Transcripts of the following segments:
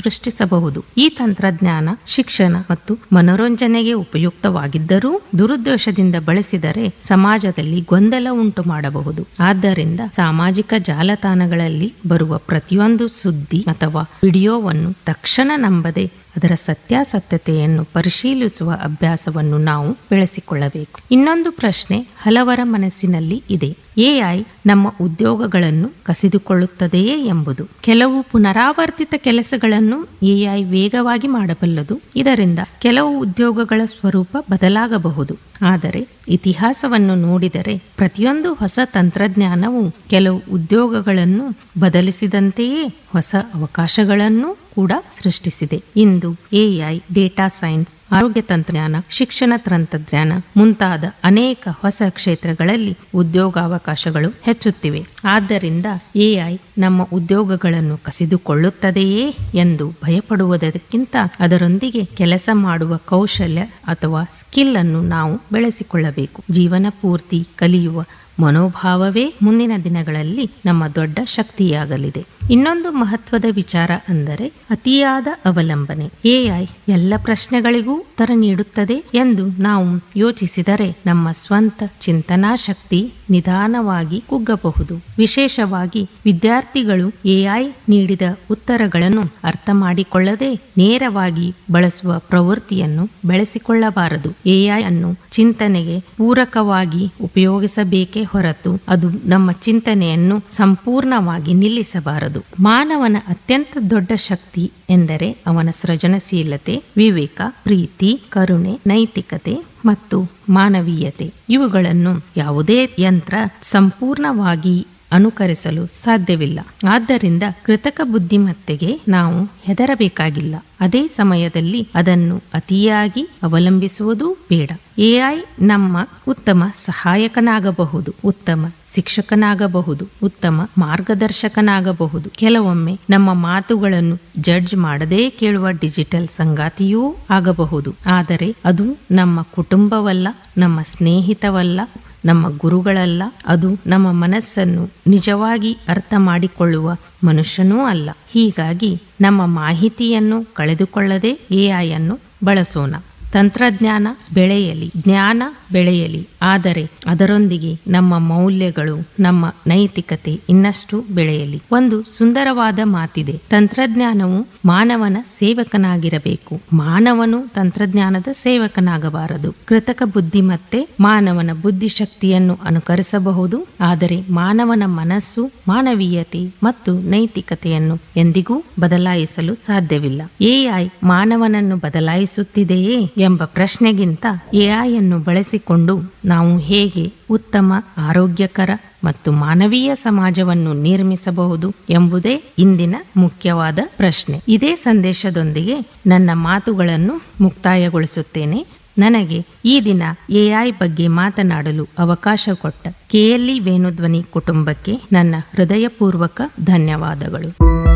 ಸೃಷ್ಟಿಸಬಹುದು ಈ ತಂತ್ರಜ್ಞಾನ ಶಿಕ್ಷಣ ಮತ್ತು ಮನೋರಂಜನೆಗೆ ಉಪಯುಕ್ತವಾಗಿದ್ದರೂ ದುರುದ್ದೇಶದಿಂದ ಬಳಸಿದರೆ ಸಮಾಜದಲ್ಲಿ ಗೊಂದಲ ಉಂಟು ಮಾಡಬಹುದು ಆದ್ದರಿಂದ ಸಾಮಾಜಿಕ ಜಾಲತಾಣಗಳಲ್ಲಿ ಬರುವ ಪ್ರತಿಯೊಂದು ಸುದ್ದಿ ಅಥವಾ ವಿಡಿಯೋವನ್ನು ತಕ್ಷಣ ನಂಬದೆ ಅದರ ಸತ್ಯಾಸತ್ಯತೆಯನ್ನು ಪರಿಶೀಲಿಸುವ ಅಭ್ಯಾಸವನ್ನು ನಾವು ಬೆಳೆಸಿಕೊಳ್ಳಬೇಕು ಇನ್ನೊಂದು ಪ್ರಶ್ನೆ ಹಲವರ ಮನಸ್ಸಿನಲ್ಲಿ ಇದೆ ಎಐ ನಮ್ಮ ಉದ್ಯೋಗಗಳನ್ನು ಕಸಿದುಕೊಳ್ಳುತ್ತದೆಯೇ ಎಂಬುದು ಕೆಲವು ಪುನರಾವರ್ತಿತ ಕೆಲಸಗಳನ್ನು ಎಐ ವೇಗವಾಗಿ ಮಾಡಬಲ್ಲದು ಇದರಿಂದ ಕೆಲವು ಉದ್ಯೋಗಗಳ ಸ್ವರೂಪ ಬದಲಾಗಬಹುದು ಆದರೆ ಇತಿಹಾಸವನ್ನು ನೋಡಿದರೆ ಪ್ರತಿಯೊಂದು ಹೊಸ ತಂತ್ರಜ್ಞಾನವು ಕೆಲವು ಉದ್ಯೋಗಗಳನ್ನು ಬದಲಿಸಿದಂತೆಯೇ ಹೊಸ ಅವಕಾಶಗಳನ್ನು ಕೂಡ ಸೃಷ್ಟಿಸಿದೆ ಇಂದು ಎಐ ಡೇಟಾ ಸೈನ್ಸ್ ಆರೋಗ್ಯ ತಂತ್ರಜ್ಞಾನ ಶಿಕ್ಷಣ ತಂತ್ರಜ್ಞಾನ ಮುಂತಾದ ಅನೇಕ ಹೊಸ ಕ್ಷೇತ್ರಗಳಲ್ಲಿ ಉದ್ಯೋಗಾವಕಾಶಗಳು ಹೆಚ್ಚುತ್ತಿವೆ ಆದ್ದರಿಂದ ಎಐ ನಮ್ಮ ಉದ್ಯೋಗಗಳನ್ನು ಕಸಿದುಕೊಳ್ಳುತ್ತದೆಯೇ ಎಂದು ಭಯಪಡುವುದಕ್ಕಿಂತ ಅದರೊಂದಿಗೆ ಕೆಲಸ ಮಾಡುವ ಕೌಶಲ್ಯ ಅಥವಾ ಸ್ಕಿಲ್ ಅನ್ನು ನಾವು ಬೆಳೆಸಿಕೊಳ್ಳಬೇಕು ಜೀವನ ಪೂರ್ತಿ ಕಲಿಯುವ ಮನೋಭಾವವೇ ಮುಂದಿನ ದಿನಗಳಲ್ಲಿ ನಮ್ಮ ದೊಡ್ಡ ಶಕ್ತಿಯಾಗಲಿದೆ ಇನ್ನೊಂದು ಮಹತ್ವದ ವಿಚಾರ ಅಂದರೆ ಅತಿಯಾದ ಅವಲಂಬನೆ ಎಐ ಎಲ್ಲ ಪ್ರಶ್ನೆಗಳಿಗೂ ಉತ್ತರ ನೀಡುತ್ತದೆ ಎಂದು ನಾವು ಯೋಚಿಸಿದರೆ ನಮ್ಮ ಸ್ವಂತ ಚಿಂತನಾ ಶಕ್ತಿ ನಿಧಾನವಾಗಿ ಕುಗ್ಗಬಹುದು ವಿಶೇಷವಾಗಿ ವಿದ್ಯಾರ್ಥಿಗಳು ಎಐ ನೀಡಿದ ಉತ್ತರಗಳನ್ನು ಅರ್ಥ ಮಾಡಿಕೊಳ್ಳದೆ ನೇರವಾಗಿ ಬಳಸುವ ಪ್ರವೃತ್ತಿಯನ್ನು ಬೆಳೆಸಿಕೊಳ್ಳಬಾರದು ಎಐ ಅನ್ನು ಚಿಂತನೆಗೆ ಪೂರಕವಾಗಿ ಉಪಯೋಗಿಸಬೇಕೇ ಹೊರತು ಅದು ನಮ್ಮ ಚಿಂತನೆಯನ್ನು ಸಂಪೂರ್ಣವಾಗಿ ನಿಲ್ಲಿಸಬಾರದು ಮಾನವನ ಅತ್ಯಂತ ದೊಡ್ಡ ಶಕ್ತಿ ಎಂದರೆ ಅವನ ಸೃಜನಶೀಲತೆ ವಿವೇಕ ಪ್ರೀತಿ ಕರುಣೆ ನೈತಿಕತೆ ಮತ್ತು ಮಾನವೀಯತೆ ಇವುಗಳನ್ನು ಯಾವುದೇ ಯಂತ್ರ ಸಂಪೂರ್ಣವಾಗಿ ಅನುಕರಿಸಲು ಸಾಧ್ಯವಿಲ್ಲ ಆದ್ದರಿಂದ ಕೃತಕ ಬುದ್ಧಿಮತ್ತೆಗೆ ನಾವು ಹೆದರಬೇಕಾಗಿಲ್ಲ ಅದೇ ಸಮಯದಲ್ಲಿ ಅದನ್ನು ಅತಿಯಾಗಿ ಅವಲಂಬಿಸುವುದೂ ಬೇಡ ಎಐ ನಮ್ಮ ಉತ್ತಮ ಸಹಾಯಕನಾಗಬಹುದು ಉತ್ತಮ ಶಿಕ್ಷಕನಾಗಬಹುದು ಉತ್ತಮ ಮಾರ್ಗದರ್ಶಕನಾಗಬಹುದು ಕೆಲವೊಮ್ಮೆ ನಮ್ಮ ಮಾತುಗಳನ್ನು ಜಡ್ಜ್ ಮಾಡದೇ ಕೇಳುವ ಡಿಜಿಟಲ್ ಸಂಗಾತಿಯೂ ಆಗಬಹುದು ಆದರೆ ಅದು ನಮ್ಮ ಕುಟುಂಬವಲ್ಲ ನಮ್ಮ ಸ್ನೇಹಿತವಲ್ಲ ನಮ್ಮ ಗುರುಗಳಲ್ಲ ಅದು ನಮ್ಮ ಮನಸ್ಸನ್ನು ನಿಜವಾಗಿ ಅರ್ಥ ಮಾಡಿಕೊಳ್ಳುವ ಮನುಷ್ಯನೂ ಅಲ್ಲ ಹೀಗಾಗಿ ನಮ್ಮ ಮಾಹಿತಿಯನ್ನು ಕಳೆದುಕೊಳ್ಳದೆ ಎಐ ಅನ್ನು ಬಳಸೋಣ ತಂತ್ರಜ್ಞಾನ ಬೆಳೆಯಲಿ ಜ್ಞಾನ ಬೆಳೆಯಲಿ ಆದರೆ ಅದರೊಂದಿಗೆ ನಮ್ಮ ಮೌಲ್ಯಗಳು ನಮ್ಮ ನೈತಿಕತೆ ಇನ್ನಷ್ಟು ಬೆಳೆಯಲಿ ಒಂದು ಸುಂದರವಾದ ಮಾತಿದೆ ತಂತ್ರಜ್ಞಾನವು ಮಾನವನ ಸೇವಕನಾಗಿರಬೇಕು ಮಾನವನು ತಂತ್ರಜ್ಞಾನದ ಸೇವಕನಾಗಬಾರದು ಕೃತಕ ಬುದ್ಧಿಮತ್ತೆ ಮಾನವನ ಬುದ್ಧಿಶಕ್ತಿಯನ್ನು ಅನುಕರಿಸಬಹುದು ಆದರೆ ಮಾನವನ ಮನಸ್ಸು ಮಾನವೀಯತೆ ಮತ್ತು ನೈತಿಕತೆಯನ್ನು ಎಂದಿಗೂ ಬದಲಾಯಿಸಲು ಸಾಧ್ಯವಿಲ್ಲ ಎಐ ಮಾನವನನ್ನು ಬದಲಾಯಿಸುತ್ತಿದೆಯೇ ಎಂಬ ಪ್ರಶ್ನೆಗಿಂತ ಎಐ ಅನ್ನು ಬಳಸಿಕೊಂಡು ನಾವು ಹೇಗೆ ಉತ್ತಮ ಆರೋಗ್ಯಕರ ಮತ್ತು ಮಾನವೀಯ ಸಮಾಜವನ್ನು ನಿರ್ಮಿಸಬಹುದು ಎಂಬುದೇ ಇಂದಿನ ಮುಖ್ಯವಾದ ಪ್ರಶ್ನೆ ಇದೇ ಸಂದೇಶದೊಂದಿಗೆ ನನ್ನ ಮಾತುಗಳನ್ನು ಮುಕ್ತಾಯಗೊಳಿಸುತ್ತೇನೆ ನನಗೆ ಈ ದಿನ ಎಐ ಬಗ್ಗೆ ಮಾತನಾಡಲು ಅವಕಾಶ ಕೊಟ್ಟ ಕೆಎಲ್ಇ ವೇಣುಧ್ವನಿ ಕುಟುಂಬಕ್ಕೆ ನನ್ನ ಹೃದಯಪೂರ್ವಕ ಧನ್ಯವಾದಗಳು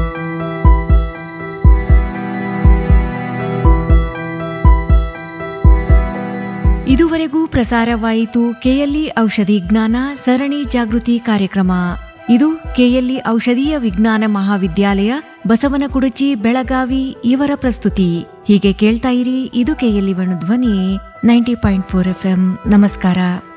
ಇದುವರೆಗೂ ಪ್ರಸಾರವಾಯಿತು ಕೆಎಲ್ಇ ಔಷಧಿ ಜ್ಞಾನ ಸರಣಿ ಜಾಗೃತಿ ಕಾರ್ಯಕ್ರಮ ಇದು ಕೆಎಲ್ಇ ಔಷಧೀಯ ವಿಜ್ಞಾನ ಮಹಾವಿದ್ಯಾಲಯ ಬಸವನಕುಡುಚಿ ಬೆಳಗಾವಿ ಇವರ ಪ್ರಸ್ತುತಿ ಹೀಗೆ ಕೇಳ್ತಾ ಇರಿ ಇದು ಕೆಎಲ್ಇ ಧ್ವನಿ ನೈಂಟಿ ಪಾಯಿಂಟ್ ಫೋರ್ ಎಫ್ ನಮಸ್ಕಾರ